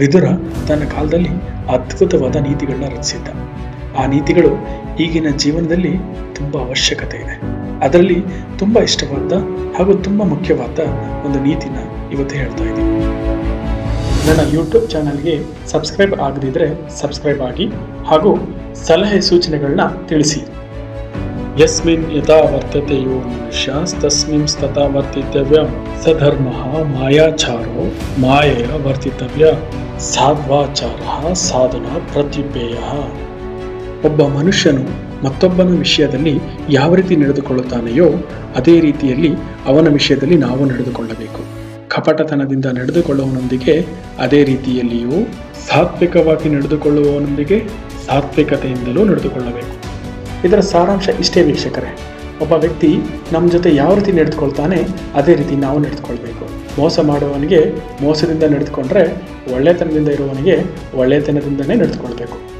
ವಿದುರ ತನ್ನ ಕಾಲದಲ್ಲಿ ಅದ್ಭುತವಾದ ನೀತಿಗಳನ್ನ ರಚಿಸಿದ್ದ ಆ ನೀತಿಗಳು ಈಗಿನ ಜೀವನದಲ್ಲಿ ತುಂಬ ಅವಶ್ಯಕತೆ ಇದೆ ಅದರಲ್ಲಿ ತುಂಬ ಇಷ್ಟವಾದ ಹಾಗೂ ತುಂಬ ಮುಖ್ಯವಾದ ಒಂದು ನೀತಿನ ಇವತ್ತು ಹೇಳ್ತಾ ಇದ್ದೀನಿ ನನ್ನ ಯೂಟ್ಯೂಬ್ ಚಾನಲ್ಗೆ ಸಬ್ಸ್ಕ್ರೈಬ್ ಆಗದಿದ್ದರೆ ಸಬ್ಸ್ಕ್ರೈಬ್ ಆಗಿ ಹಾಗೂ ಸಲಹೆ ಸೂಚನೆಗಳನ್ನ ತಿಳಿಸಿ ಯಸ್ಮಿನ್ ಯಥಾ ವರ್ತತೆ ಯೋ ಮನುಷ್ಯಸ್ತಸ್ಮಿನ್ ತಥಾ ವರ್ತಿತವ್ಯ ಸಧರ್ಮ ಮಾಯಾಚಾರೋ ಮಾಯೆಯ ವರ್ತಿತವ್ಯ ಸಾಧ್ವಾಚಾರ ಸಾಧನ ಪ್ರತ್ಯುಪೇಯ ಒಬ್ಬ ಮನುಷ್ಯನು ಮತ್ತೊಬ್ಬನ ವಿಷಯದಲ್ಲಿ ಯಾವ ರೀತಿ ನಡೆದುಕೊಳ್ಳುತ್ತಾನೆಯೋ ಅದೇ ರೀತಿಯಲ್ಲಿ ಅವನ ವಿಷಯದಲ್ಲಿ ನಾವು ನಡೆದುಕೊಳ್ಳಬೇಕು ಕಪಟತನದಿಂದ ನಡೆದುಕೊಳ್ಳುವವನೊಂದಿಗೆ ಅದೇ ರೀತಿಯಲ್ಲಿಯೂ ಸಾತ್ವಿಕವಾಗಿ ನಡೆದುಕೊಳ್ಳುವವನೊಂದಿಗೆ ಸಾತ್ವಿಕತೆಯಿಂದಲೂ ನಡೆದುಕೊಳ್ಳಬೇಕು ಇದರ ಸಾರಾಂಶ ಇಷ್ಟೇ ವೀಕ್ಷಕರೇ ಒಬ್ಬ ವ್ಯಕ್ತಿ ನಮ್ಮ ಜೊತೆ ಯಾವ ರೀತಿ ನಡೆದುಕೊಳ್ತಾನೆ ಅದೇ ರೀತಿ ನಾವು ನಡೆದುಕೊಳ್ಬೇಕು ಮೋಸ ಮಾಡುವವನಿಗೆ ಮೋಸದಿಂದ ನಡೆದುಕೊಂಡ್ರೆ ಒಳ್ಳೆತನದಿಂದ ಇರುವವನಿಗೆ ಒಳ್ಳೆತನದಿಂದನೇ ನಡೆದುಕೊಳ್ಬೇಕು